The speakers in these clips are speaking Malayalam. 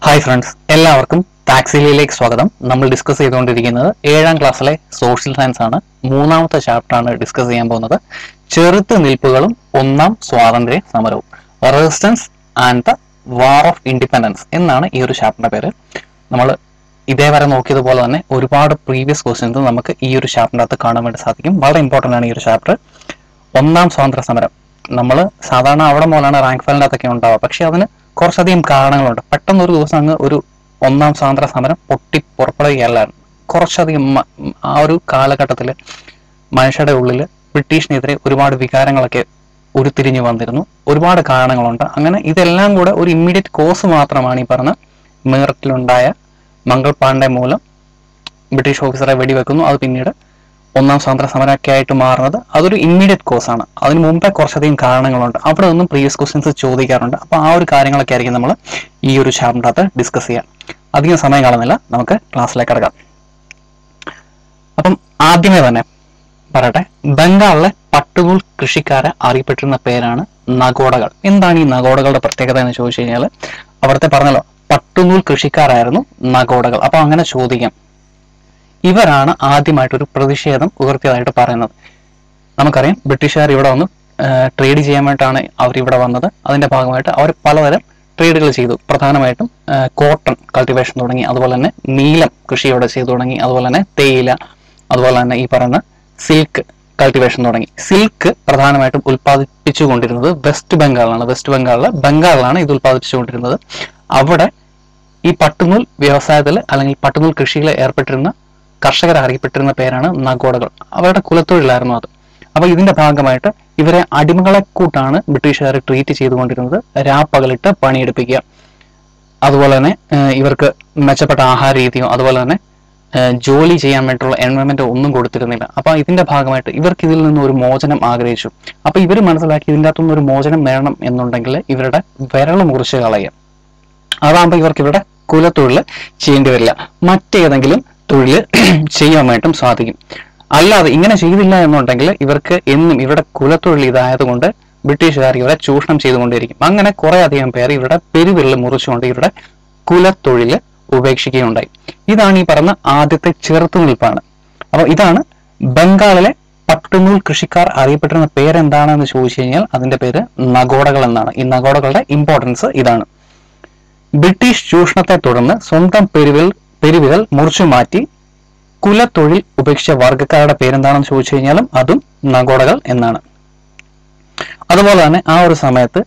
ഹായ് ഫ്രണ്ട്സ് എല്ലാവർക്കും ടാക്സിലിയിലേക്ക് സ്വാഗതം നമ്മൾ ഡിസ്കസ് ചെയ്തുകൊണ്ടിരിക്കുന്നത് ഏഴാം ക്ലാസ്സിലെ സോഷ്യൽ സയൻസ് ആണ് മൂന്നാമത്തെ ചാപ്റ്റർ ആണ് ഡിസ്കസ് ചെയ്യാൻ പോകുന്നത് ചെറുത്ത് നിൽപ്പുകളും ഒന്നാം സ്വാതന്ത്ര്യ സമരവും resistance and the war of independence എന്നാണ് ഈ ഒരു ചാപ്റ്ററിന്റെ പേര് നമ്മൾ ഇതേവരെ നോക്കിയതുപോലെ തന്നെ ഒരുപാട് പ്രീവിയസ് ക്വസ്റ്റ്യൻസ് നമുക്ക് ഈ ഒരു ചാപ്റ്ററിന്റെ അകത്ത് കാണാൻ വേണ്ടി സാധിക്കും വളരെ ഇമ്പോർട്ടന്റ് ആണ് ഈ ഒരു ചാപ്റ്റർ ഒന്നാം സ്വാതന്ത്ര്യ സമരം നമ്മൾ സാധാരണ അവിടെ മുതലാണ് റാങ്ക് ഫയലിൻ്റെ അകത്തൊക്കെ ഉണ്ടാവുക പക്ഷെ അതിന് കുറച്ചധികം കാരണങ്ങളുണ്ട് പെട്ടെന്ന് ഒരു ദിവസം അങ്ങ് ഒരു ഒന്നാം സ്വാതന്ത്ര്യ സമരം പൊട്ടി പുറപ്പെടുകയല്ലായിരുന്നു കുറച്ചധികം മ- ആ ഒരു കാലഘട്ടത്തിൽ മനുഷ്യരുടെ ഉള്ളിൽ ബ്രിട്ടീഷിനെതിരെ ഒരുപാട് വികാരങ്ങളൊക്കെ ഉരുത്തിരിഞ്ഞു വന്നിരുന്നു ഒരുപാട് കാരണങ്ങളുണ്ട് അങ്ങനെ ഇതെല്ലാം കൂടെ ഒരു ഇമ്മീഡിയറ്റ് കോസ് മാത്രമാണ് ഈ പറഞ്ഞ മീററ്റിലുണ്ടായ മംഗൾ പാണ്ഡെ മൂലം ബ്രിട്ടീഷ് ഓഫീസറെ വെടിവെക്കുന്നു അത് പിന്നീട് ഒന്നാം സ്വാതന്ത്ര്യ സമരമൊക്കെ ആയിട്ട് മാറുന്നത് അതൊരു ഇമ്മീഡിയറ്റ് കോഴ്സ് ആണ് അതിന് മുമ്പേ കുറച്ചധികം കാരണങ്ങളുണ്ട് അവിടെ നിന്നും പ്രീവിയസ് ക്വസ്റ്റ്യൻസ് ചോദിക്കാറുണ്ട് അപ്പോൾ ആ ഒരു കാര്യങ്ങളൊക്കെ ആയിരിക്കും നമ്മൾ ഈ ഒരു ചാപ്റ്ററിനകത്ത് ഡിസ്കസ് ചെയ്യാം അധികം സമയം കളഞ്ഞില്ല നമുക്ക് ക്ലാസ്സിലേക്ക് കിടക്കാം അപ്പം ആദ്യമേ തന്നെ പറയട്ടെ ബംഗാളിലെ പട്ടുനൂൽ കൃഷിക്കാരെ അറിയപ്പെട്ടിരുന്ന പേരാണ് നഗോഡകൾ എന്താണ് ഈ നഗോഡകളുടെ പ്രത്യേകത എന്ന് ചോദിച്ചു കഴിഞ്ഞാൽ അവിടുത്തെ പറഞ്ഞല്ലോ പട്ടുനൂൽ കൃഷിക്കാരായിരുന്നു നഗോഡകൾ അപ്പൊ അങ്ങനെ ചോദിക്കാം ഇവരാണ് ആദ്യമായിട്ട് ഒരു പ്രതിഷേധം ഉയർത്തിയതായിട്ട് പറയുന്നത് നമുക്കറിയാം ബ്രിട്ടീഷുകാർ ഇവിടെ വന്നു ട്രേഡ് ചെയ്യാൻ വേണ്ടിയിട്ടാണ് അവർ ഇവിടെ വന്നത് അതിന്റെ ഭാഗമായിട്ട് അവർ പലതരം ട്രേഡുകൾ ചെയ്തു പ്രധാനമായിട്ടും കോട്ടൺ കൾട്ടിവേഷൻ തുടങ്ങി അതുപോലെ തന്നെ നീലം കൃഷി ഇവിടെ ചെയ്തു തുടങ്ങി അതുപോലെ തന്നെ തേയില അതുപോലെ തന്നെ ഈ പറയുന്ന സിൽക്ക് കൾട്ടിവേഷൻ തുടങ്ങി സിൽക്ക് പ്രധാനമായിട്ടും ഉൽപ്പാദിപ്പിച്ചുകൊണ്ടിരുന്നത് വെസ്റ്റ് ബംഗാളിലാണ് വെസ്റ്റ് ബംഗാളിലെ ബംഗാളിലാണ് ഇത് ഉൽപ്പാദിപ്പിച്ചുകൊണ്ടിരുന്നത് അവിടെ ഈ പട്ടുനൂൽ വ്യവസായത്തിൽ അല്ലെങ്കിൽ പട്ടുനൂൽ കൃഷിയിൽ ഏർപ്പെട്ടിരുന്ന കർഷകർ അറിയപ്പെട്ടിരുന്ന പേരാണ് നഗോഡകൾ അവരുടെ കുലത്തൊഴിലായിരുന്നു അത് അപ്പൊ ഇതിന്റെ ഭാഗമായിട്ട് ഇവരെ അടിമകളെ കൂട്ടാണ് ബ്രിട്ടീഷുകാർ ട്രീറ്റ് ചെയ്തുകൊണ്ടിരുന്നത് രാപ്പകലിട്ട് പണിയെടുപ്പിക്കുക അതുപോലെ തന്നെ ഏഹ്, ഇവർക്ക് മെച്ചപ്പെട്ട ആഹാര രീതിയോ അതുപോലെ തന്നെ ഏഹ്, ജോലി ചെയ്യാൻ വേണ്ടിയിട്ടുള്ള എൻവയോൺമെന്റ് ഒന്നും കൊടുത്തിരുന്നില്ല അപ്പൊ ഇതിന്റെ ഭാഗമായിട്ട് ഇവർക്ക് ഇതിൽ നിന്ന് ഒരു മോചനം ആഗ്രഹിച്ചു അപ്പൊ ഇവർ മനസ്സിലാക്കി ഇതിൻ്റെ അകത്തുനിന്ന് ഒരു മോചനം വേണം എന്നുണ്ടെങ്കിൽ ഇവരുടെ വിരൽ മുറിച്ച് കളയുക അതാകുമ്പോൾ ഇവർക്ക് ഇവിടെ കുലത്തൊഴിൽ ചെയ്യേണ്ടി വരില്ല മറ്റേതെങ്കിലും തൊഴിൽ ചെയ്യാൻ വേണ്ടിയിട്ടും സാധിക്കും അല്ലാതെ ഇങ്ങനെ ചെയ്തില്ല എന്നുണ്ടെങ്കിൽ ഇവർക്ക് എന്നും ഇവരുടെ കുലത്തൊഴിൽ ഇതായതുകൊണ്ട് ബ്രിട്ടീഷുകാർ ഇവരെ ചൂഷണം ചെയ്തുകൊണ്ടിരിക്കും അങ്ങനെ കുറെ അധികം പേർ ഇവരുടെ പെരുവിരൽ മുറിച്ചുകൊണ്ട് ഇവരുടെ കുലത്തൊഴിൽ ഉപേക്ഷിക്കുകയുണ്ടായി ഇതാണ് ഈ പറഞ്ഞ ആദ്യത്തെ ചെറുത്തുനിൽപ്പാണ് അപ്പൊ ഇതാണ് ബംഗാളിലെ പട്ടുനൂൽ കൃഷിക്കാർ അറിയപ്പെട്ടിരുന്ന പേരെന്താണെന്ന് ചോദിച്ചു കഴിഞ്ഞാൽ അതിന്റെ പേര് നഗോഡകൾ എന്നാണ് ഈ നഗോഡകളുടെ ഇമ്പോർട്ടൻസ് ഇതാണ് ബ്രിട്ടീഷ് ചൂഷണത്തെ തുടർന്ന് സ്വന്തം പെരുവിൽ പെരുവിരൽ മുറിച്ചു മാറ്റി കുലത്തൊഴിൽ ഉപേക്ഷിച്ച വർഗ്ഗക്കാരുടെ പേരെന്താണെന്ന് ചോദിച്ചു കഴിഞ്ഞാലും അതും നഗോഡകൾ എന്നാണ് അതുപോലെ തന്നെ ആ ഒരു സമയത്ത്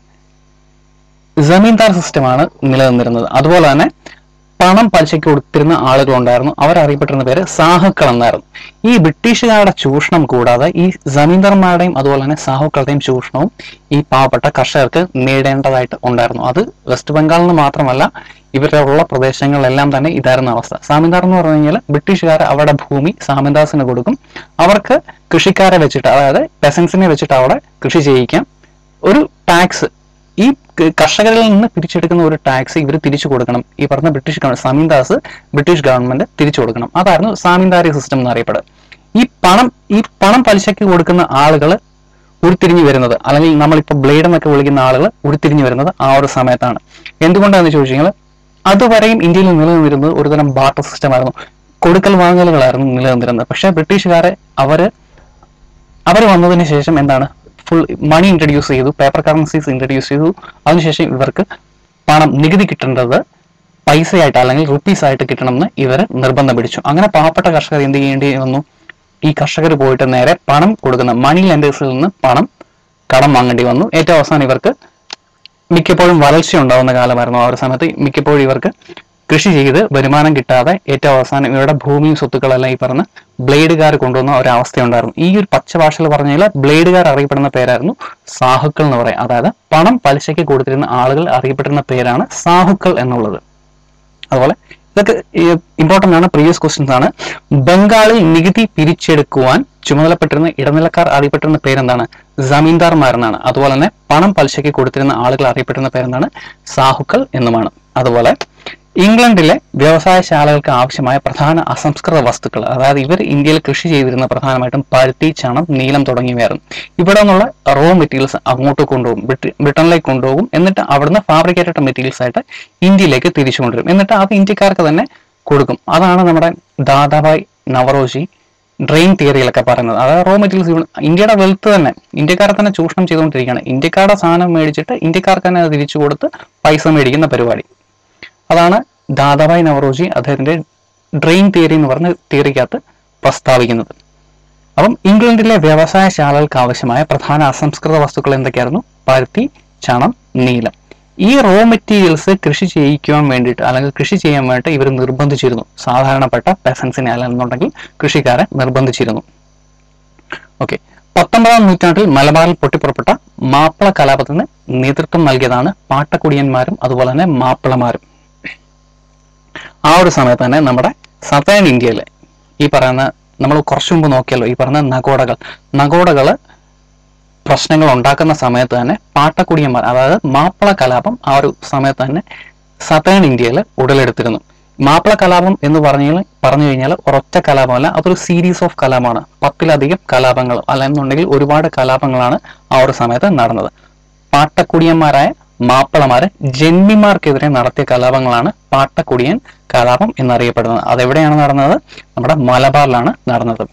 ജമീന്ദാർ സിസ്റ്റമാണ് നിലനിന്നിരുന്നത് അതുപോലെ തന്നെ പണം പലിശയ്ക്ക് കൊടുത്തിരുന്ന ആളുകളുണ്ടായിരുന്നു അവരറിയപ്പെട്ടിരുന്ന പേര് സാഹുക്കൾ എന്നായിരുന്നു ഈ ബ്രിട്ടീഷുകാരുടെ ചൂഷണം കൂടാതെ ഈ ജമീന്ദാർമാരുടെയും അതുപോലെ തന്നെ സാഹുക്കളുടെയും ചൂഷണവും ഈ പാവപ്പെട്ട കർഷകർക്ക് നേടേണ്ടതായിട്ട് ഉണ്ടായിരുന്നു അത് വെസ്റ്റ് ബംഗാളിൽ നിന്ന് മാത്രമല്ല ഇവരുടെ ഉള്ള പ്രദേശങ്ങളിലെല്ലാം തന്നെ ഇതായിരുന്ന അവസ്ഥ സാമിന്ദാർ എന്ന് പറഞ്ഞു കഴിഞ്ഞാൽ ബ്രിട്ടീഷുകാർ അവരുടെ ഭൂമി സാമിന്ദാസിന് കൊടുക്കും അവർക്ക് കൃഷിക്കാരെ വെച്ചിട്ട് അതായത് പെസൻസിനെ വെച്ചിട്ട് അവിടെ കൃഷി ചെയ്യിക്കാം ഒരു ടാക്സ് ഈ ക- കർഷകരിൽ നിന്ന് പിരിച്ചെടുക്കുന്ന ഒരു ടാക്സ് ഇവർ തിരിച്ചു കൊടുക്കണം ഈ പറഞ്ഞ ബ്രിട്ടീഷ് ഗവൺമെന്റ് സാമീന്ദാസ് ബ്രിട്ടീഷ് ഗവൺമെന്റ് തിരിച്ചു കൊടുക്കണം അതായിരുന്നു സാമീന്ദാരി സിസ്റ്റം എന്ന് അറിയപ്പെടുക ഈ പണം ഈ പണം പലിശയ്ക്ക് കൊടുക്കുന്ന ആളുകൾ ഉരുത്തിരിഞ്ഞു വരുന്നത് അല്ലെങ്കിൽ നമ്മളിപ്പോൾ ബ്ലേഡ് എന്നൊക്കെ വിളിക്കുന്ന ആളുകൾ ഉരുത്തിരിഞ്ഞു വരുന്നത് ആ ഒരു സമയത്താണ് എന്തുകൊണ്ടാണെന്ന് ചോദിച്ചു കഴിഞ്ഞാൽ അതുവരെയും ഇന്ത്യയിൽ നിലനിന്നിരുന്നത് ഒരുതരം ബാർട്ടർ സിസ്റ്റം ആയിരുന്നു കൊടുക്കൽ വാങ്ങലുകളായിരുന്നു നിലനിന്നിരുന്നത് പക്ഷേ ബ്രിട്ടീഷുകാരെ അവര് അവർ വന്നതിന് ശേഷം എന്താണ് ഫുൾ മണി ഇൻട്രൊഡ്യൂസ് ചെയ്തു പേപ്പർ കറൻസീസ് ഇൻട്രൊഡ്യൂസ് ചെയ്തു അതിനുശേഷം ഇവർക്ക് പണം നികുതി കിട്ടേണ്ടത് പൈസയായിട്ട് അല്ലെങ്കിൽ റുപ്പീസ് ആയിട്ട് കിട്ടണമെന്ന് ഇവർ നിർബന്ധം പിടിച്ചു അങ്ങനെ പാവപ്പെട്ട കർഷകർ എന്ത് ചെയ്യേണ്ടി വന്നു ഈ കർഷകർ പോയിട്ട് നേരെ പണം കൊടുക്കുന്ന മണി ലെൻഡേഴ്സിൽ നിന്ന് പണം കടം വാങ്ങേണ്ടി വന്നു ഏറ്റവും അവസാനം ഇവർക്ക് മിക്കപ്പോഴും വരൾച്ച ഉണ്ടാവുന്ന കാലമായിരുന്നു ആ ഒരു സമയത്ത് മിക്കപ്പോഴും ഇവർക്ക് കൃഷി ചെയ്ത് വരുമാനം കിട്ടാതെ ഏറ്റവും അവസാനം ഇവരുടെ ഭൂമിയും സ്വത്തുക്കളെല്ലാം ഈ പറഞ്ഞ ബ്ലേഡുകാർ കൊണ്ടുവന്ന ഒരു അവസ്ഥയുണ്ടായിരുന്നു ഈ ഒരു പച്ച ഭാഷയിൽ പറഞ്ഞാൽ ബ്ലേഡുകാർ അറിയപ്പെടുന്ന പേരായിരുന്നു സാഹുക്കൾ എന്ന് പറയാം അതായത് പണം പലിശയ്ക്ക് കൊടുത്തിരുന്ന ആളുകൾ അറിയപ്പെട്ടിരുന്ന പേരാണ് സാഹുക്കൾ എന്നുള്ളത് അതുപോലെ ഇതൊക്കെ ഇമ്പോർട്ടന്റ് ആണ് പ്രീവിയസ് ക്വസ്റ്റ്യൻസ് ആണ് ബംഗാളിൽ നികുതി പിരിച്ചെടുക്കുവാൻ ചുമതലപ്പെട്ടിരുന്ന ഇടനിലക്കാർ അറിയപ്പെട്ടിരുന്ന പേരെന്താണ് ജമീന്ദാർമാരെന്നാണ് അതുപോലെ തന്നെ പണം പലിശയ്ക്ക് കൊടുത്തിരുന്ന ആളുകൾ അറിയപ്പെട്ടിരുന്ന പേരെന്താണ് സാഹുക്കൾ എന്നുമാണ് അതുപോലെ ഇംഗ്ലണ്ടിലെ വ്യവസായശാലകൾക്ക് ആവശ്യമായ പ്രധാന അസംസ്കൃത വസ്തുക്കൾ അതായത് ഇവർ ഇന്ത്യയിൽ കൃഷി ചെയ്തിരുന്ന പ്രധാനമായിട്ടും പരുത്തി ചണം നീലം തുടങ്ങിയവയായിരുന്നു ഇവിടെ നിന്നുള്ള റോ മെറ്റീരിയൽസ് അങ്ങോട്ട് കൊണ്ടുപോകും ബ്രിട്ട- ബ്രിട്ടനിലേക്ക് കൊണ്ടുപോകും എന്നിട്ട് അവിടുന്ന് ഫാബ്രിക്കേറ്റഡ് മെറ്റീരിയൽസ് ആയിട്ട് ഇന്ത്യയിലേക്ക് തിരിച്ചു കൊണ്ടുവരും എന്നിട്ട് അത് ഇന്ത്യക്കാർക്ക് തന്നെ കൊടുക്കും അതാണ് നമ്മുടെ ദാദാഭായ് നവറോജി ഡ്രെയിൻ തിയറിയിലൊക്കെ പറയുന്നത് അതായത് റോ മെറ്റീരിയൽസ് ഇന്ത്യയുടെ വെൽത്ത് തന്നെ ഇന്ത്യക്കാരെ തന്നെ ചൂഷണം ചെയ്തുകൊണ്ടിരിക്കുകയാണ് ഇന്ത്യക്കാരുടെ സാധനം മേടിച്ചിട്ട് ഇന്ത്യക്കാർക്ക് തന്നെ അത് തിരിച്ചു കൊടുത്ത് പൈസ മേടിക്കുന്ന പരിപാടി അതാണ് ദാദാഭായ് നവറോജി അദ്ദേഹത്തിന്റെ ഡ്രെയിൻ തിയറി എന്ന് പറഞ്ഞ തിയറിക്കകത്ത് പ്രസ്താവിക്കുന്നത് അപ്പം ഇംഗ്ലണ്ടിലെ വ്യവസായശാലകൾക്ക് ആവശ്യമായ പ്രധാന അസംസ്കൃത വസ്തുക്കൾ എന്തൊക്കെയായിരുന്നു പരുത്തി ചണം നീലം ഈ റോ മെറ്റീരിയൽസ് കൃഷി ചെയ്യിക്കുവാൻ വേണ്ടിയിട്ട് അല്ലെങ്കിൽ കൃഷി ചെയ്യാൻ വേണ്ടിയിട്ട് ഇവർ നിർബന്ധിച്ചിരുന്നു സാധാരണപ്പെട്ട പെസൻസിനെ അല്ലെന്നുണ്ടെങ്കിൽ കൃഷിക്കാരെ നിർബന്ധിച്ചിരുന്നു ഓക്കെ പത്തൊമ്പതാം നൂറ്റാണ്ടിൽ മലബാറിൽ പൊട്ടിപ്പുറപ്പെട്ട മാപ്പിള കലാപത്തിന് നേതൃത്വം നൽകിയതാണ് പാട്ടക്കുടിയന്മാരും അതുപോലെ തന്നെ മാപ്പിളമാരും ആ ഒരു സമയത്ത് തന്നെ നമ്മുടെ സതേൺ ഇന്ത്യയിൽ ഈ പറയുന്ന നമ്മൾ കുറച്ചു മുമ്പ് നോക്കിയല്ലോ ഈ പറഞ്ഞ നഗോഡകൾ നഗോഡകള് പ്രശ്നങ്ങൾ ഉണ്ടാക്കുന്ന സമയത്ത് തന്നെ പാട്ടക്കുടിയന്മാർ അതായത് മാപ്പിള കലാപം ആ ഒരു സമയത്ത് തന്നെ സതേൺ ഇന്ത്യയിൽ ഉടലെടുത്തിരുന്നു മാപ്പിള കലാപം എന്ന് പറഞ്ഞു പറഞ്ഞു കഴിഞ്ഞാൽ ഒരൊറ്റ കലാപമല്ല അതൊരു സീരീസ് ഓഫ് കലാപമാണ് പത്തിലധികം കലാപങ്ങൾ അല്ലെന്നുണ്ടെങ്കിൽ ഒരുപാട് കലാപങ്ങളാണ് ആ ഒരു സമയത്ത് നടന്നത് പാട്ടക്കുടിയന്മാരായ മാപ്പിളമാര് ജന്മിമാർക്കെതിരെ നടത്തിയ കലാപങ്ങളാണ് പാട്ടക്കുടിയൻ കലാപം എന്നറിയപ്പെടുന്നത് അതെവിടെയാണ് നടന്നത് നമ്മുടെ മലബാറിലാണ് നടന്നത്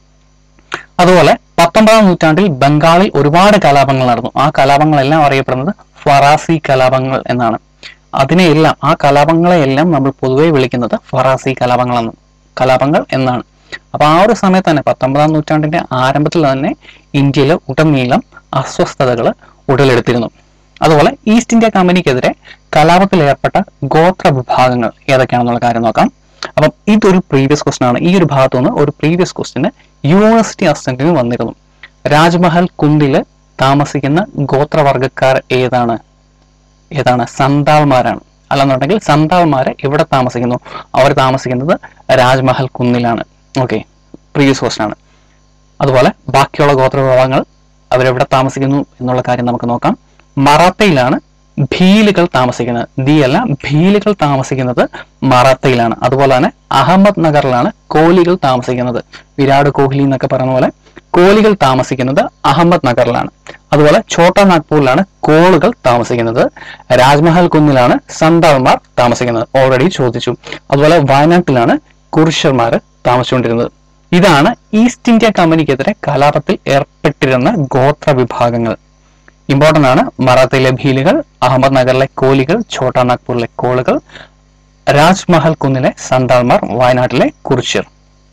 അതുപോലെ പത്തൊമ്പതാം നൂറ്റാണ്ടിൽ ബംഗാളിൽ ഒരുപാട് കലാപങ്ങൾ നടന്നു ആ കലാപങ്ങളെല്ലാം അറിയപ്പെടുന്നത് ഫറാസി കലാപങ്ങൾ എന്നാണ് അതിനെയെല്ലാം ആ കലാപങ്ങളെയെല്ലാം നമ്മൾ പൊതുവെ വിളിക്കുന്നത് ഫറാസി കലാപങ്ങളെന്ന് കലാപങ്ങൾ എന്നാണ് അപ്പൊ ആ ഒരു സമയത്ത് തന്നെ പത്തൊമ്പതാം നൂറ്റാണ്ടിന്റെ ആരംഭത്തിൽ തന്നെ ഇന്ത്യയിൽ ഉടനീളം അസ്വസ്ഥതകൾ ഉടലെടുത്തിരുന്നു അതുപോലെ ഈസ്റ്റ് ഇന്ത്യ കമ്പനിക്കെതിരെ കലാപത്തിൽ ഏർപ്പെട്ട ഗോത്ര വിഭാഗങ്ങൾ ഏതൊക്കെയാണെന്നുള്ള കാര്യം നോക്കാം അപ്പം ഇതൊരു പ്രീവിയസ് ക്വസ്റ്റൻ ആണ് ഈ ഒരു ഭാഗത്തു നിന്ന് ഒരു പ്രീവിയസ് ക്വസ്റ്റിന് യൂണിവേഴ്സിറ്റി അസിസ്റ്റന്റിന് വന്നിരുന്നു രാജ്മഹൽ കുന്നില് താമസിക്കുന്ന ഗോത്രവർഗക്കാർ ഏതാണ് ഏതാണ് സന്താൾമാരാണ് അല്ലെന്നുണ്ടെങ്കിൽ സന്താൾമാര് എവിടെ താമസിക്കുന്നു അവർ താമസിക്കുന്നത് രാജ്മഹൽ കുന്നിലാണ് ഓക്കെ പ്രീവിയസ് ക്വസ്റ്റൻ ആണ് അതുപോലെ ബാക്കിയുള്ള ഗോത്ര വിഭാഗങ്ങൾ അവരെവിടെ താമസിക്കുന്നു എന്നുള്ള കാര്യം നമുക്ക് നോക്കാം മറാത്തയിലാണ് ഭീലുകൾ താമസിക്കുന്നത് ദി അല്ല ഭീലുകൾ താമസിക്കുന്നത് മറാത്തയിലാണ് അതുപോലെ തന്നെ അഹമ്മദ് നഗറിലാണ് കോലികൾ താമസിക്കുന്നത് വിരാട് കോഹ്ലി എന്നൊക്കെ പറയുന്ന പോലെ കോലികൾ താമസിക്കുന്നത് അഹമ്മദ് നഗറിലാണ് അതുപോലെ ഛോട്ടാ നാഗ്പൂരിലാണ് കോളുകൾ താമസിക്കുന്നത് രാജ്മഹൽ കുന്നിലാണ് സന്താൾമാർ താമസിക്കുന്നത് ഓൾറെഡി ചോദിച്ചു അതുപോലെ വയനാട്ടിലാണ് കുറിശർമാർ താമസിച്ചുകൊണ്ടിരുന്നത് ഇതാണ് ഈസ്റ്റ് ഇന്ത്യ കമ്പനിക്കെതിരെ കലാപത്തിൽ ഏർപ്പെട്ടിരുന്ന ഗോത്ര വിഭാഗങ്ങൾ ഇമ്പോർട്ടന്റ് ആണ് മറാത്തയിലെ ഭീലുകൾ അഹമ്മദ് നഗറിലെ കോലികൾ ഛോട്ടാ നാഗ്പൂരിലെ കോളുകൾ രാജ്മഹൽ കുന്നിലെ സന്താൾമാർ വയനാട്ടിലെ കുറിച്യർ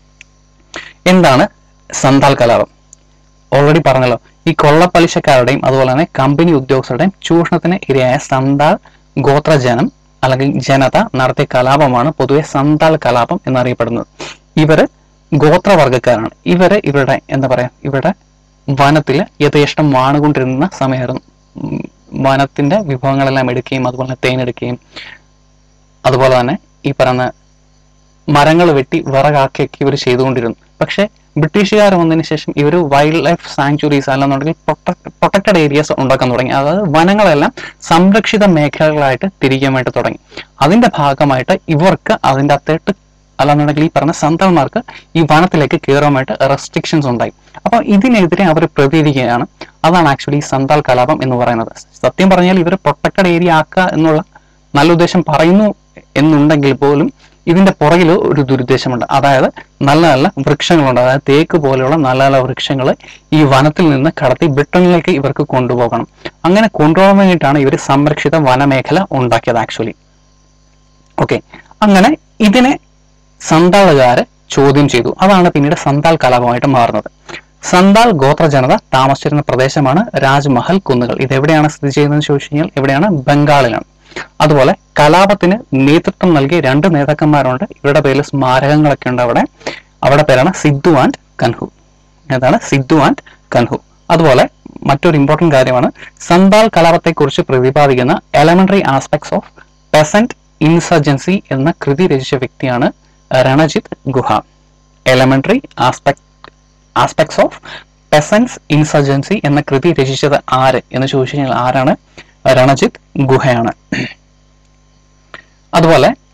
എന്താണ് സന്താൽ കലാപം ഓൾറെഡി പറഞ്ഞല്ലോ ഈ കൊള്ളപ്പലിശക്കാരുടെയും അതുപോലെ തന്നെ കമ്പനി ഉദ്യോഗസ്ഥരുടെയും ചൂഷണത്തിന് ഇരയായ സന്താൽ ഗോത്രജനം അല്ലെങ്കിൽ ജനത നടത്തിയ കലാപമാണ് പൊതുവെ സന്താൽ കലാപം എന്നറിയപ്പെടുന്നത് ഇവര് ഗോത്രവർഗക്കാരാണ് ഇവര് ഇവരുടെ എന്താ പറയാ ഇവരുടെ വനത്തിൽ യഥേഷ്ടം വാണുകൊണ്ടിരുന്ന സമയമായിരുന്നു ഉം, വനത്തിന്റെ വിഭവങ്ങളെല്ലാം എടുക്കുകയും അതുപോലെ തന്നെ തേനെടുക്കുകയും അതുപോലെ തന്നെ ഈ പറയുന്ന മരങ്ങൾ വെട്ടി വിറകാക്കിയൊക്കെ ഇവർ ചെയ്തുകൊണ്ടിരുന്നു പക്ഷെ ബ്രിട്ടീഷുകാർ വന്നതിന് ശേഷം ഇവർ വൈൽഡ് ലൈഫ് സാങ്ച്വറീസ് അല്ലെന്നുണ്ടെങ്കിൽ പ്രൊട്ടക്റ്റഡ് ഏരിയാസ് ഉണ്ടാക്കാൻ തുടങ്ങി അതായത് വനങ്ങളെല്ലാം സംരക്ഷിത മേഖലകളായിട്ട് തിരിക്കാൻ വേണ്ടി തുടങ്ങി അതിന്റെ ഭാഗമായിട്ട് ഇവർക്ക് അതിൻ്റെ അകത്തേട്ട് അല്ലാന്നുണ്ടെങ്കിൽ ഈ പറഞ്ഞ സന്താന്മാർക്ക് ഈ വനത്തിലേക്ക് കയറാനായിട്ട് റെസ്ട്രിക്ഷൻസ് ഉണ്ടായി അപ്പൊ ഇതിനെതിരെ അവർ പ്രതികരിക്കുകയാണ് അതാണ് ആക്ച്വലി സന്താൽ കലാപം എന്ന് പറയുന്നത് സത്യം പറഞ്ഞാൽ ഇവർ പ്രൊട്ടക്റ്റഡ് ഏരിയ ആക്കുക എന്നുള്ള നല്ല ഉദ്ദേശം പറയുന്നു എന്നുണ്ടെങ്കിൽ പോലും ഇതിന്റെ പുറകിൽ ഒരു ദുരുദ്ദേശമുണ്ട് അതായത് നല്ല നല്ല വൃക്ഷങ്ങളുണ്ട് അതായത് തേക്ക് പോലെയുള്ള നല്ല നല്ല വൃക്ഷങ്ങൾ ഈ വനത്തിൽ നിന്ന് കടത്തി ബ്രിട്ടനിലേക്ക് ഇവർക്ക് കൊണ്ടുപോകണം അങ്ങനെ കൊണ്ടുപോകാൻ വേണ്ടിയിട്ടാണ് ഇവർ സംരക്ഷിത വനമേഖല ഉണ്ടാക്കിയത് ആക്ച്വലി ഓക്കെ അങ്ങനെ ഇതിനെ സന്താളുകാര് ചോദ്യം ചെയ്തു അതാണ് പിന്നീട് സന്താൽ കലാപമായിട്ട് മാറുന്നത് സന്താൽ ഗോത്ര ജനത താമസിച്ചിരുന്ന പ്രദേശമാണ് രാജ്മഹൽ കുന്നുകൾ ഇത് എവിടെയാണ് സ്ഥിതി ചെയ്യുന്നതെന്ന് ചോദിച്ചു കഴിഞ്ഞാൽ എവിടെയാണ് ബംഗാളിലാണ് അതുപോലെ കലാപത്തിന് നേതൃത്വം നൽകിയ രണ്ട് നേതാക്കന്മാരുണ്ട് ഇവരുടെ പേരിൽ സ്മാരകങ്ങളൊക്കെ ഉണ്ട് അവിടെ അവിടെ പേരാണ് സിദ്ധു ആൻഡ് കൻഹു ഏതാണ് സിദ്ധു ആൻഡ് കൻഹു അതുപോലെ മറ്റൊരു ഇമ്പോർട്ടന്റ് കാര്യമാണ് സന്താൽ കലാപത്തെക്കുറിച്ച് പ്രതിപാദിക്കുന്ന elementary aspects of peasant insurgency എന്ന കൃതി രചിച്ച വ്യക്തിയാണ് Ranajit Guha elementary aspect aspects of peasants insurgency എന്ന കൃതി രചിച്ചത് ആര് എന്ന് ചോദിച്ചു കഴിഞ്ഞാൽ ആരാണ് രണജിത് ഗുഹയാണ് അതുപോലെ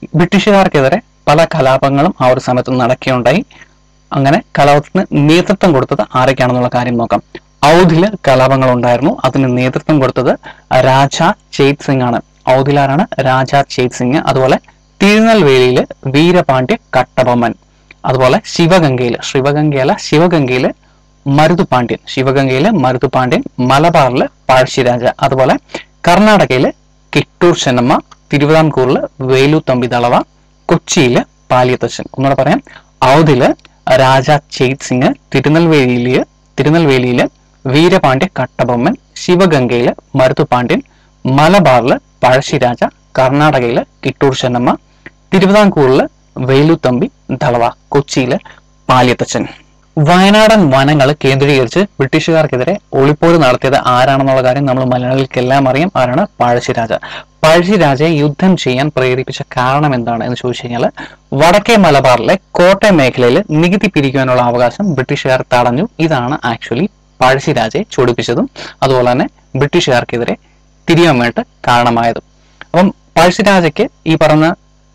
ബ്രിട്ടീഷുകാർക്കെതിരെ പല കലാപങ്ങളും ആ ഒരു സമയത്ത് നടക്കുകയുണ്ടായി അങ്ങനെ കലാപത്തിന് നേതൃത്വം കൊടുത്തത് ആരൊക്കെയാണെന്നുള്ള കാര്യം നോക്കാം ഔധില് കലാപങ്ങൾ ഉണ്ടായിരുന്നു അതിന് നേതൃത്വം കൊടുത്തത് രാജ ചേത് സിംഗ് ആണ് ഔധിലാരാണ് രാജ ചേത് സിംഗ് അതുപോലെ തിരുനെൽവേലിയില് വീരപാണ്ഡ്യ കട്ടബൊമ്മൻ അതുപോലെ ശിവഗംഗയില് ശിവഗംഗയല്ല ശിവഗംഗയില് മരുതുപാണ്ഡ്യൻ ശിവഗംഗയിലെ മരുതുപാണ്ഡ്യൻ മലബാറില് പഴശ്ശിരാജ അതുപോലെ കർണാടകയില് കിട്ടൂർ ചെന്നമ്മ തിരുവിതാംകൂറില് വേലു തമ്പി ദളവ കൊച്ചിയില് പാലിയത്തച്ഛൻ ഒന്നുകൂടെ പറയാം ഔദില് രാജ ചേത് സിംഗ് തിരുനെൽവേലിയില് തിരുനെൽവേലിയില് വീരപാണ്ഡ്യ കട്ടബൊമ്മൻ ശിവഗംഗയില് മരുതുപാണ്ഡ്യൻ മലബാറില് പഴശ്ശിരാജ കർണാടകയില് കിട്ടൂർ ചെന്നമ്മ തിരുവിതാംകൂറില് വേലുത്തമ്പി ദളവ കൊച്ചിയില് പാലിയത്തച്ഛൻ വയനാടൻ വനങ്ങൾ കേന്ദ്രീകരിച്ച് ബ്രിട്ടീഷുകാർക്കെതിരെ ഒളിപ്പോര് നടത്തിയത് ആരാണെന്നുള്ള കാര്യം നമ്മൾ മലയാളികൾക്കെല്ലാം അറിയാം ആരാണ് പഴശ്ശിരാജ പഴശ്ശിരാജയെ യുദ്ധം ചെയ്യാൻ പ്രേരിപ്പിച്ച കാരണം എന്താണ് എന്ന് ചോദിച്ചു കഴിഞ്ഞാൽ വടക്കേ മലബാറിലെ കോട്ടയം മേഖലയിൽ നികുതി പിരിക്കുവാനുള്ള അവകാശം ബ്രിട്ടീഷുകാർ തടഞ്ഞു ഇതാണ് ആക്ച്വലി പഴശ്ശിരാജയെ ചൊടിപ്പിച്ചതും അതുപോലെ തന്നെ ബ്രിട്ടീഷുകാർക്കെതിരെ തിരിയാൻ വേണ്ടി കാരണമായതും അപ്പം പഴശ്ശിരാജയ്ക്ക് ഈ പറഞ്ഞ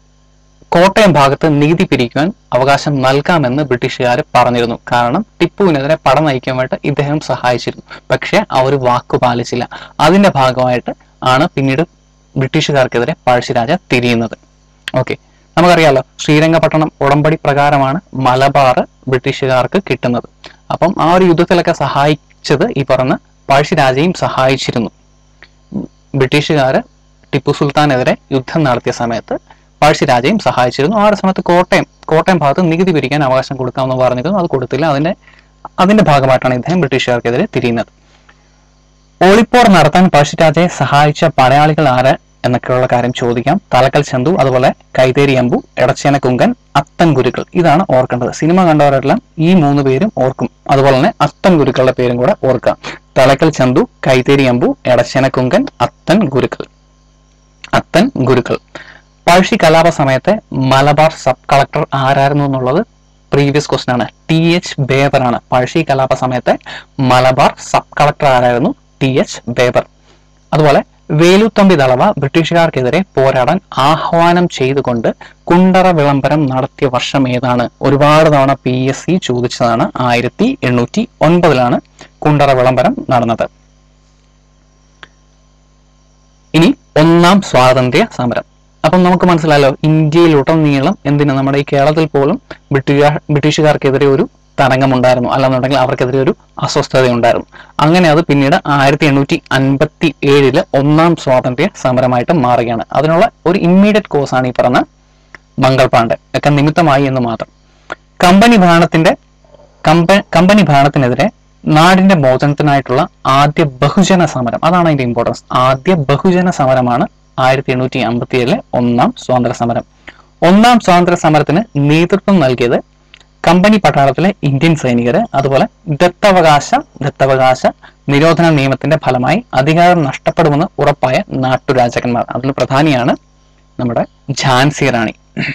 കോട്ടയം ഭാഗത്ത് നികുതി പിരിക്കുവാൻ അവകാശം നൽകാമെന്ന് ബ്രിട്ടീഷുകാർ പറഞ്ഞിരുന്നു കാരണം ടിപ്പുവിനെതിരെ പട നയിക്കാൻ വേണ്ടി ഇദ്ദേഹം സഹായിച്ചിരുന്നു പക്ഷേ അവർ വാക്കു പാലിച്ചില്ല അതിന്റെ ഭാഗമായിട്ട് ആണ് പിന്നീട് ബ്രിട്ടീഷുകാർക്കെതിരെ പഴശ്ശിരാജ തിരിയുന്നത് ഓക്കെ നമുക്കറിയാലോ ശ്രീരംഗപട്ടണം ഉടമ്പടി പ്രകാരമാണ് മലബാർ ബ്രിട്ടീഷുകാർക്ക് കിട്ടുന്നത് അപ്പം ആ ഒരു യുദ്ധത്തിലൊക്കെ സഹായിച്ചത് ഈ പറഞ്ഞ പഴശ്ശിരാജയും സഹായിച്ചിരുന്നു ബ്രിട്ടീഷുകാര് ടിപ്പു സുൽത്താനെതിരെ യുദ്ധം നടത്തിയ സമയത്ത് പഴശ്ശിരാജയും സഹായിച്ചിരുന്നു ആ ഒരു സമയത്ത് കോട്ടയം കോട്ടയം ഭാഗത്ത് നികുതി പിരിക്കാൻ അവകാശം കൊടുക്കാമെന്ന് പറഞ്ഞിരുന്നു അത് കൊടുത്തില്ല അതിന്റെ അതിന്റെ ഭാഗമായിട്ടാണ് ഇദ്ദേഹം ബ്രിട്ടീഷുകാർക്കെതിരെ തിരിയുന്നത് ഒളിപ്പോർ നടത്താൻ പഴശ്ശിരാജയെ സഹായിച്ച പടയാളികൾ ആര് എന്നൊക്കെയുള്ള കാര്യം ചോദിക്കാം തലക്കൽ ചന്തു അതുപോലെ കൈതേരി അമ്പു എടച്ചേന കുങ്കൻ അത്തൻ ഗുരുക്കൾ ഇതാണ് ഓർക്കേണ്ടത് സിനിമ കണ്ടവരെല്ലാം ഈ മൂന്ന് പേരും ഓർക്കും അതുപോലെ തന്നെ അത്തൻ ഗുരുക്കളുടെ പേരും കൂടെ ഓർക്കാം തലക്കൽ ചന്തു കൈതേരി അമ്പു എടച്ചേന കുങ്കൻ അത്തൻ ഗുരുക്കൾ അത്തൻ ഗുരുക്കൾ പഴശ്ശി കലാപ സമയത്തെ മലബാർ സബ് കളക്ടർ ആരായിരുന്നു എന്നുള്ളത് പ്രീവിയസ് ക്വസ്റ്റൻ ആണ് ടി എച്ച് ബേബർ ആണ് പഴശ്ശി കലാപ സമയത്തെ മലബാർ സബ് കളക്ടർ ആരായിരുന്നു ടി എച്ച് ബേബർ അതുപോലെ വേലുത്തമ്പി ദളവ ബ്രിട്ടീഷുകാർക്കെതിരെ പോരാടാൻ ആഹ്വാനം ചെയ്തുകൊണ്ട് കുണ്ടറ വിളംബരം നടത്തിയ വർഷം ഏതാണ് ഒരുപാട് തവണ പി എസ് സി ചോദിച്ചതാണ് ആയിരത്തി എണ്ണൂറ്റി ഒൻപതിലാണ് കുണ്ടറ വിളംബരം നടന്നത് ഇനി ഒന്നാം സ്വാതന്ത്ര്യ സമരം അപ്പം നമുക്ക് മനസ്സിലായല്ലോ ഇന്ത്യയിലുടനീളം എന്തിനു നമ്മുടെ ഈ കേരളത്തിൽ പോലും ബ്രിട്ടീഷുകാർ ബ്രിട്ടീഷുകാർക്കെതിരെ ഒരു തരംഗമുണ്ടായിരുന്നു അല്ലെന്നുണ്ടെങ്കിൽ അവർക്കെതിരെ ഒരു അസ്വസ്ഥത ഉണ്ടായിരുന്നു അങ്ങനെ അത് പിന്നീട് ആയിരത്തി എണ്ണൂറ്റി അൻപത്തി ഏഴില് ഒന്നാം സ്വാതന്ത്ര്യ സമരമായിട്ട് മാറുകയാണ് അതിനുള്ള ഒരു ഇമ്മീഡിയറ്റ് കോഴ്സാണ് ഈ പറഞ്ഞ മംഗൾ പാണ്ഡെ ഒക്കെ നിമിത്തമായി എന്ന് മാത്രം കമ്പനി ഭരണത്തിന്റെ കമ്പ കമ്പനി ഭരണത്തിനെതിരെ നാടിന്റെ മോചനത്തിനായിട്ടുള്ള ആദ്യ ബഹുജന സമരം അതാണ് അതിന്റെ ഇമ്പോർട്ടൻസ് ആദ്യ ബഹുജന സമരമാണ് ആയിരത്തി എണ്ണൂറ്റി അമ്പത്തി ഏഴിലെ ഒന്നാം സ്വാതന്ത്ര്യ സമരം ഒന്നാം സ്വാതന്ത്ര്യ സമരത്തിന് നേതൃത്വം നൽകിയത് കമ്പനി പട്ടാളത്തിലെ ഇന്ത്യൻ സൈനികര് അതുപോലെ ദത്തവകാശ ദത്തവകാശ നിരോധന നിയമത്തിന്റെ ഫലമായി അധികാരം നഷ്ടപ്പെടുമെന്ന് ഉറപ്പായ നാട്ടുരാജാക്കന്മാർ അതിൽ പ്രധാനിയാണ് നമ്മുടെ ഝാൻസി റാണി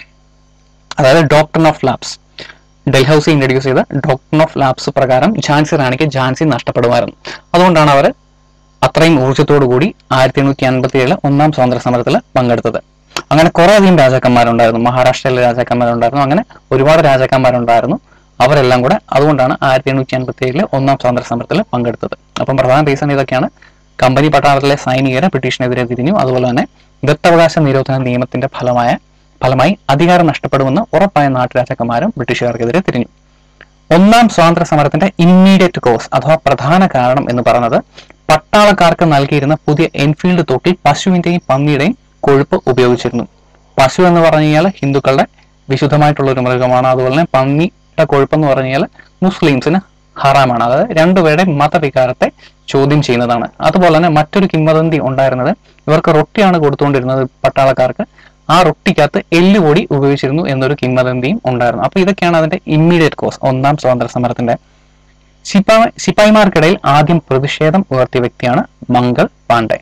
അതായത് doctrine of lapse Dalhousie introduce ചെയ്ത ഡോക്ടർ ഓഫ് ലാബ്സ് പ്രകാരം ഝാൻസി റാണിക്ക് ഝാൻസി നഷ്ടപ്പെടുമായിരുന്നു അതുകൊണ്ടാണ് അവർ അത്രയും ഊർജ്ജത്തോടു കൂടി ആയിരത്തി എണ്ണൂറ്റി അൻപത്തി ഏഴില് ഒന്നാം സ്വാതന്ത്ര്യ സമരത്തിൽ പങ്കെടുത്തത് അങ്ങനെ കുറെ അധികം രാജാക്കന്മാരുണ്ടായിരുന്നു മഹാരാഷ്ട്രയിലെ രാജാക്കന്മാരുണ്ടായിരുന്നു അങ്ങനെ ഒരുപാട് രാജാക്കന്മാരുണ്ടായിരുന്നു അവരെല്ലാം കൂടെ അതുകൊണ്ടാണ് ആയിരത്തി എണ്ണൂറ്റി അൻപത്തി ഏഴില് ഒന്നാം സ്വാതന്ത്ര്യ സമരത്തിൽ പങ്കെടുത്തത് അപ്പം പ്രധാന റീസൺ ഇതൊക്കെയാണ് കമ്പനി പട്ടാളത്തിലെ സൈനികരെ ബ്രിട്ടീഷിനെതിരെ തിരിഞ്ഞു അതുപോലെ തന്നെ ദത്തവകാശ നിരോധന നിയമത്തിന്റെ ഫലമായ ഫലമായി അധികാരം നഷ്ടപ്പെടുമെന്ന് ഉറപ്പായ നാട്ടുരാജാക്കന്മാരും ബ്രിട്ടീഷുകാർക്കെതിരെ തിരിഞ്ഞു ഒന്നാം സ്വാതന്ത്ര്യ സമരത്തിന്റെ ഇമ്മീഡിയറ്റ് കോസ് അഥവാ പ്രധാന കാരണം എന്ന് പറയുന്നത് പട്ടാളക്കാർക്ക് നൽകിയിരുന്ന പുതിയ എൻഫീൽഡ് തോട്ടിൽ പശുവിന്റെയും പന്നിയുടെയും കൊഴുപ്പ് ഉപയോഗിച്ചിരുന്നു പശു എന്ന് പറഞ്ഞു കഴിഞ്ഞാൽ ഹിന്ദുക്കളുടെ വിശുദ്ധമായിട്ടുള്ള ഒരു മൃഗമാണ് അതുപോലെ തന്നെ പന്നിയുടെ കൊഴുപ്പ് എന്ന് പറഞ്ഞു കഴിഞ്ഞാൽ മുസ്ലിംസിന് ഹറാമാണ് അതായത് രണ്ടുപേരുടെ മതവികാരത്തെ ചോദ്യം ചെയ്യുന്നതാണ് അതുപോലെ തന്നെ മറ്റൊരു കിംവദന്തി ഉണ്ടായിരുന്നത് ഇവർക്ക് റൊട്ടിയാണ് കൊടുത്തുകൊണ്ടിരുന്നത് പട്ടാളക്കാർക്ക് ആ റൊട്ടിക്കകത്ത് എല്ലുപൊടി ഉപയോഗിച്ചിരുന്നു എന്നൊരു കിംവദന്തിയും ഉണ്ടായിരുന്നു അപ്പൊ ഇതൊക്കെയാണ് അതിന്റെ ഇമ്മീഡിയറ്റ് കോസ് ഒന്നാം സ്വാതന്ത്ര്യ സമരത്തിന്റെ സിപ്പായി സിപ്പായിമാർക്കിടയിൽ ആദ്യം പ്രതിഷേധം ഉയർത്തിയ വ്യക്തിയാണ് മംഗൾ പാണ്ഡെ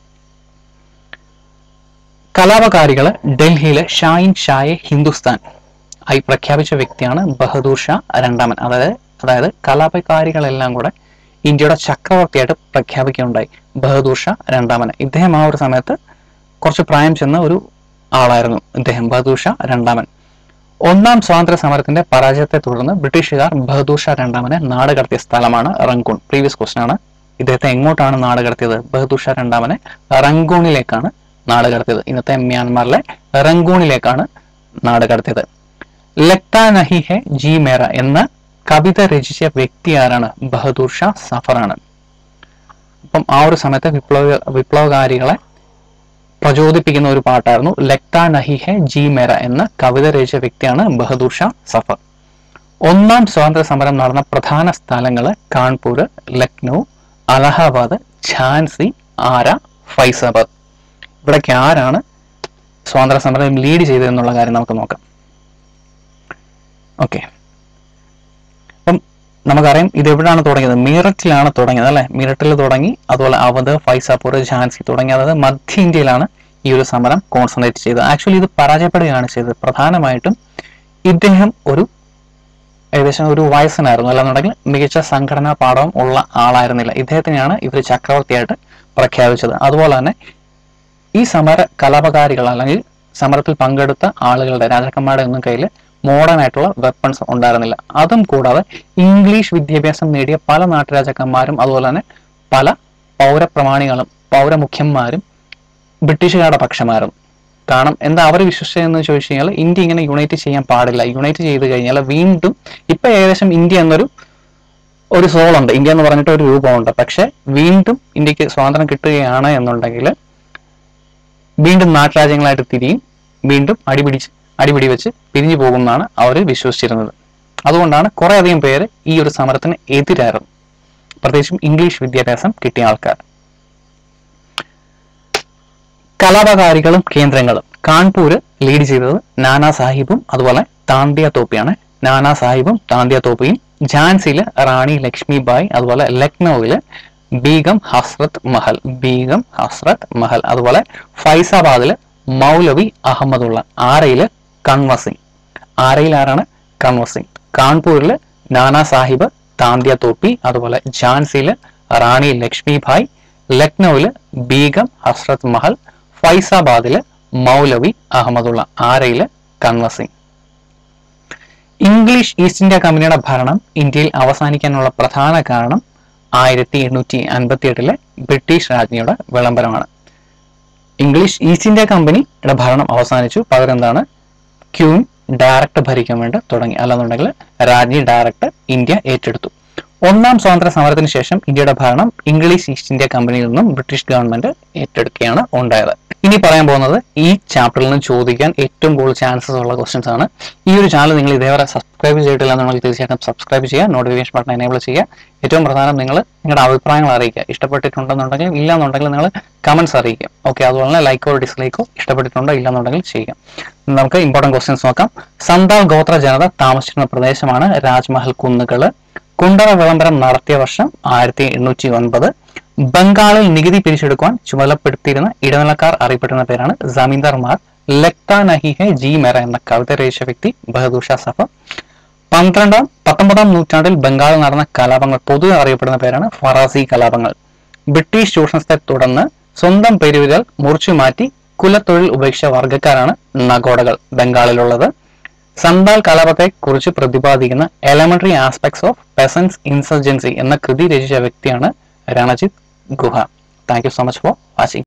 കലാപകാരികള് ഡൽഹിയിലെ ഷായിൻ ഷായെ ഹിന്ദുസ്ഥാൻ ആയി പ്രഖ്യാപിച്ച വ്യക്തിയാണ് ബഹദൂർ ഷാ രണ്ടാമൻ അതായത് അതായത് കലാപകാരികളെല്ലാം കൂടെ ഇന്ത്യയുടെ ചക്രവർത്തിയായിട്ട് പ്രഖ്യാപിക്കുകയുണ്ടായി ബഹദൂർ ഷാ രണ്ടാമൻ ഇദ്ദേഹം ആ ഒരു സമയത്ത് കുറച്ച് പ്രായം ചെന്ന ഒരു ആളായിരുന്നു ഇദ്ദേഹം ബഹദൂർ ഷാ രണ്ടാമൻ ഒന്നാം സ്വാതന്ത്ര്യ സമരത്തിന്റെ പരാജയത്തെ തുടർന്ന് ബ്രിട്ടീഷുകാർ ബഹദൂർ ഷാ രണ്ടാമനെ നാട് കടത്തിയ സ്ഥലമാണ് റങ്കൂൺ പ്രീവിയസ് ക്വസ്റ്റൻ ആണ് ഇദ്ദേഹത്തെ എങ്ങോട്ടാണ് നാട് കടത്തിയത് ബഹദൂർ ഷാ രണ്ടാമനെ റങ്കൂണിലേക്കാണ് നാട് കടത്തിയത് ഇന്നത്തെ മ്യാൻമാറിലെ റങ്കൂണിലേക്കാണ് നാട് കടത്തിയത് ലക്താ നഹി ഹെ ജി മേര എന്ന കവിത രചിച്ച വ്യക്തി ആരാണ് ബഹദൂർ ഷാ സഫറാണ് അപ്പം ആ ഒരു സമയത്ത് വിപ്ലവ വിപ്ലവകാരികളെ പ്രചോദിപ്പിക്കുന്ന ഒരു പാട്ടായിരുന്നു ലക്താ നഹി ഹെ ജി മേര എന്ന കവിത രചിച്ച വ്യക്തിയാണ് ബഹദൂർ ഷാ സഫർ ഒന്നാം സ്വാതന്ത്ര്യ സമരം നടന്ന പ്രധാന സ്ഥലങ്ങൾ കാൺപൂർ ലക്നൗ അലഹാബാദ് ഝാൻസി ആര ഫൈസാബാദ് ഇവിടേക്ക് ആരാണ് സ്വാതന്ത്ര്യ സമരം ലീഡ് ചെയ്തതെന്നുള്ള കാര്യം നമുക്ക് നോക്കാം ഓക്കെ അപ്പം നമുക്കറിയാം ഇത് എവിടെയാണ് തുടങ്ങിയത് മീററ്റിലാണ് തുടങ്ങിയത് അല്ലെ മീററ്റിൽ തുടങ്ങി അതുപോലെ അവധ് ഫൈസാപൂർ ഝാൻസി തുടങ്ങി അതായത് മധ്യ ഇന്ത്യയിലാണ് ഈ ഒരു സമരം കോൺസെൻട്രേറ്റ് ചെയ്തത് ആക്ച്വലി ഇത് പരാജയപ്പെടുകയാണ് ചെയ്തത് പ്രധാനമായിട്ടും ഇദ്ദേഹം ഒരു ഏകദേശം ഒരു വയസ്സനായിരുന്നു അല്ലാന്നുണ്ടെങ്കിൽ മികച്ച സംഘടനാ പാഠവും ഉള്ള ആളായിരുന്നില്ല ഇദ്ദേഹത്തിനെയാണ് ഇവർ ചക്രവർത്തിയായിട്ട് പ്രഖ്യാപിച്ചത് അതുപോലെ തന്നെ ഈ സമര കലാപകാരികൾ അല്ലെങ്കിൽ സമരത്തിൽ പങ്കെടുത്ത ആളുകളുടെ രാജാക്കന്മാരുടെ ഒന്നും കയ്യിൽ മോഡേൺ ആയിട്ടുള്ള വെപ്പൺസ് ഉണ്ടായിരുന്നില്ല അതും കൂടാതെ ഇംഗ്ലീഷ് വിദ്യാഭ്യാസം നേടിയ പല നാട്ടുരാജാക്കന്മാരും അതുപോലെ തന്നെ പല പൗരപ്രമാണികളും പൗരമുഖ്യന്മാരും ബ്രിട്ടീഷുകാരുടെ പക്ഷമായിരുന്നു കാരണം എന്താ അവർ വിശ്വസിച്ചതെന്ന് ചോദിച്ചു കഴിഞ്ഞാൽ ഇന്ത്യ ഇങ്ങനെ യുണൈറ്റ് ചെയ്യാൻ പാടില്ല യുണൈറ്റ് ചെയ്ത് കഴിഞ്ഞാൽ വീണ്ടും ഇപ്പൊ ഏകദേശം ഇന്ത്യ എന്നൊരു ഒരു സോളുണ്ട് ഇന്ത്യ എന്ന് പറഞ്ഞിട്ട് ഒരു രൂപമുണ്ട് പക്ഷെ വീണ്ടും ഇന്ത്യക്ക് സ്വാതന്ത്ര്യം കിട്ടുകയാണ് എന്നുണ്ടെങ്കിൽ വീണ്ടും നാട്ടുരാജ്യങ്ങളായിട്ട് തിരിയും വീണ്ടും അടിപിടിച്ച് അടിപിടി വെച്ച് പിരിഞ്ഞു പോകുമെന്നാണ് അവർ വിശ്വസിച്ചിരുന്നത് അതുകൊണ്ടാണ് കുറെ അധികം പേര് ഈ ഒരു സമരത്തിന് എതിരായിരുന്നു പ്രത്യേകിച്ചും ഇംഗ്ലീഷ് വിദ്യാഭ്യാസം കിട്ടിയ ആൾക്കാർ കലാപകാരികളും കേന്ദ്രങ്ങളും കാൺപൂര് ലീഡ് ചെയ്തത് നാനാ സാഹിബും അതുപോലെ താന്തിയ തോപ്പിയാണ് നാനാ സാഹിബും താന്തിയ തോപ്പിയും ഝാൻസിയില് റാണി ലക്ഷ്മിബായ് അതുപോലെ ലക്നൌവില് ബീഗം ഹസ്രത്ത് മഹൽ ബീഗം ഹസ്രത്ത് മഹൽ അതുപോലെ ഫൈസാബാദില് മൗലവി അഹമ്മദുള്ള ആരയില് കൺവർ സിംഗ് ആരയിൽ ആരാണ് കൺവർ സിംഗ് കാൺപൂരില് നാനാ സാഹിബ് താന്തിയ തോപ്പി അതുപോലെ ഝാൻസിയില് റാണി ലക്ഷ്മിഭായ് ലക്നൌവില് ബീഗം ഹസ്രത്ത് മഹൽ ഫൈസാബാദില് മൗലവി അഹമ്മദുള്ള ആരയില് Kunwar Singh English East India കമ്പനിയുടെ ഭരണം ഇന്ത്യയിൽ അവസാനിക്കാനുള്ള പ്രധാന കാരണം ആയിരത്തി എണ്ണൂറ്റി അൻപത്തി എട്ടിലെ ബ്രിട്ടീഷ് രാജ്ഞിയുടെ വിളംബരമാണ് ഇംഗ്ലീഷ് ഈസ്റ്റ് ഇന്ത്യ കമ്പനിയുടെ ഭരണം അവസാനിച്ചു പകരം എന്താണ് ക്യൂൻ ഡയറക്റ്റ് ഭരിക്കാൻ വേണ്ടി തുടങ്ങി അല്ലാന്നുണ്ടെങ്കിൽ രാജ്ഞി ഡയറക്റ്റ് ഇന്ത്യ ഏറ്റെടുത്തു ഒന്നാം സ്വാതന്ത്ര്യ സമരത്തിന് ശേഷം ഇന്ത്യയുടെ ഭരണം ഇംഗ്ലീഷ് ഈസ്റ്റ് ഇന്ത്യ കമ്പനിയിൽ നിന്നും ബ്രിട്ടീഷ് ഗവൺമെന്റ് ഏറ്റെടുക്കുകയാണ് ഉണ്ടായത് ഇനി പറയാൻ പോകുന്നത് ഈ ചാപ്റ്ററിൽ നിന്ന് ചോദിക്കാൻ ഏറ്റവും കൂടുതൽ ചാൻസസ് ഉള്ള ക്വസ്റ്റ്യൻസ് ആണ് ഈ ഒരു ചാനൽ നിങ്ങൾ ഇതേവരെ സബ്സ്ക്രൈബ് ചെയ്തിട്ടില്ല എന്നുണ്ടെങ്കിൽ തീർച്ചയായിട്ടും സബ്സ്ക്രൈബ് ചെയ്യുക നോട്ടിഫിക്കേഷൻ ബട്ടൺ എനേബിൾ ചെയ്യുക ഏറ്റവും പ്രധാനം നിങ്ങൾ നിങ്ങളുടെ അഭിപ്രായങ്ങൾ അറിയിക്കുക ഇഷ്ടപ്പെട്ടിട്ടുണ്ടെന്നുണ്ടെങ്കിൽ ഇല്ല എന്നുണ്ടെങ്കിൽ നിങ്ങൾ കമന്റ്സ് അറിയിക്കുക ഓക്കെ അതുപോലെ തന്നെ ലൈക്കോ ഡിസ്ലൈക്കോ ഇഷ്ടപ്പെട്ടിട്ടുണ്ടോ ഇല്ല എന്നുണ്ടെങ്കിൽ ചെയ്യുക നമുക്ക് ഇമ്പോർട്ടൻറ്റ് ക്വസ്റ്റ്യൻസ് നോക്കാം സന്താൽ ഗോത്ര ജനത താമസിച്ചിരുന്ന പ്രദേശമാണ് രാജ്മഹൽ കുന്നുകള് കുണ്ടറ വിളംബരം നടത്തിയ വർഷം ആയിരത്തി എണ്ണൂറ്റി ഒൻപത് ബംഗാളിൽ നികുതി പിരിച്ചെടുക്കുവാൻ ചുമതലപ്പെടുത്തിയിരുന്ന ഇടനിലക്കാർ അറിയപ്പെടുന്ന പേരാണ് ജമീന്ദാർമാർ ലക്ത നഹിഹെ ജി മെറ എന്ന കവിത രചിച്ച വ്യക്തി ബഹദൂർ ഷാ സഫർ പന്ത്രണ്ടാം പത്തൊമ്പതാം നൂറ്റാണ്ടിൽ ബംഗാളിൽ നടന്ന കലാപങ്ങൾ പൊതുവെ അറിയപ്പെടുന്ന പേരാണ് ഫറാസി കലാപങ്ങൾ ബ്രിട്ടീഷ് ചൂഷണത്തെ തുടർന്ന് സ്വന്തം പെരുവിരൽ മുറിച്ചു മാറ്റി കുലത്തൊഴിൽ ഉപേക്ഷിച്ച വർഗ്ഗക്കാരാണ് നഗോഡകൾ ബംഗാളിലുള്ളത് സന്താൽ കലാപത്തെ കുറിച്ച് പ്രതിപാദിക്കുന്ന elementary aspects of peasants insurgency എന്ന കൃതി രചിച്ച വ്യക്തിയാണ് Ranajit Guha thank you so much for watching